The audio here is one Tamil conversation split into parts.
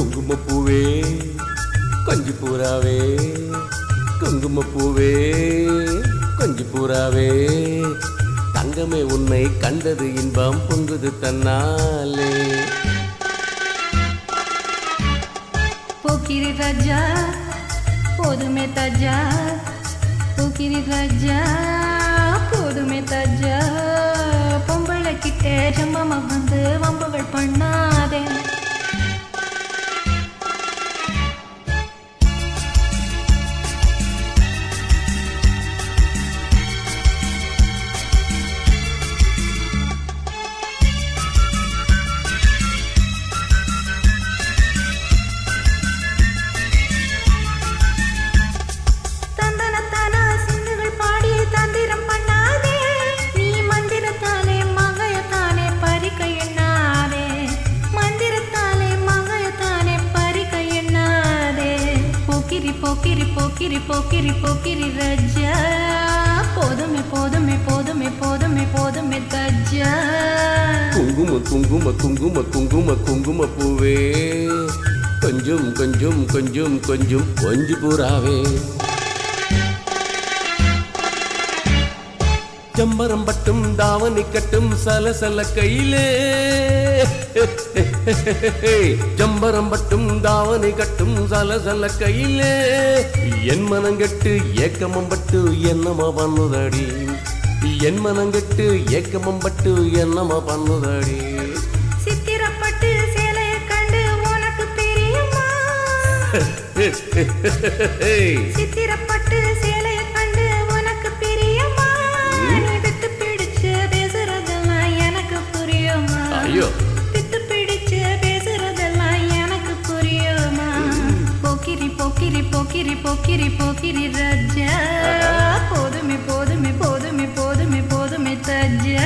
குங்குமப்பூவே கொஞ்சி பூராவே குங்குமப்பூவே கொஞ்சி பூராவே தங்கமே உன்னை கண்டது இன்பம் பொங்குது தன்னாலே போக்கிரி ராஜா போதுமே தாஜா போக்கிரி ராஜா போதுமே தாஜா பொம்பளை கிட்டே ஜம்மமா வந்து வம்புகள் பண்ணாதே தந்தனத்தானா சிந்துகள் பாடி தந்திரம் பண்ணாதே நீ மந்திரத்தாலே மகையத்தானே பறிக்க எண்ணாதே மந்திரத்தாலே மகையத்தானே பறிக்க எண்ணாதே போக்கிரி போக்கிரி போக்கிரி போக்கிரி போக்கிரி ரஜா போதுமே போதுமே போதுமே போதுமே போதுமே தஜா குங்கும குங்கும குங்கும குங்கும குங்கும பூவே கொஞ்சம் கொஞ்சம் கொஞ்சம் கொஞ்சம் கொஞ்சி பூராவே ஜம்பரம் பட்டும் தாவணி கட்டும் சலசல கையிலே ஜம்பரம் பட்டும் தாவணி கட்டும் சலசல கையிலே என் மனங்கெட்டு ஏக்கமம் பட்டு என்னமா பண்ணுதடி என் மனங்கெட்டு ஏக்கமம் பட்டு என்னமா பண்ணுதடி சித்திரப்பட்டு சேலையை கண்டு உனக்கு தெரியுமா சித்திரப்பட்டு சேலையை கண்டு உனக்கு பிரியமா நீ விட்டு பிடிச்சு பேசுறதெல்லாம் எனக்கு புரியுமா ஐயோ விட்டு பிடிச்சு பேசுறதெல்லாம் எனக்கு புரியுமா போக்கிரி போக்கிரி போக்கிரி போக்கிரி போக்கிரி ராஜா போதுமே போதுமே போதுமே போதுமே போதுமே தஜா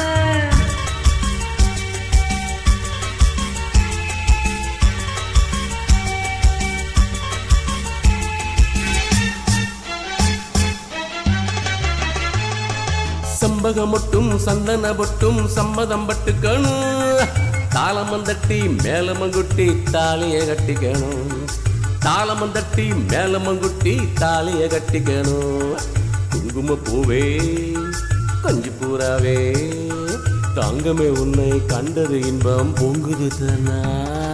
செம்பகம் மட்டும் சந்தன பொட்டும் சம்மதம் பட்டுக்கணும் தாளமம் தட்டி மேலமங்குட்டி தாலிய கட்டிக்கணும் தாளமம் தட்டி மேலமங்குட்டி தாலிய கட்டிக்கணும் குங்கும பூவே கொஞ்சி பூராவே தங்கமே உன்னை கண்டது இன்பம் பொங்குது தானா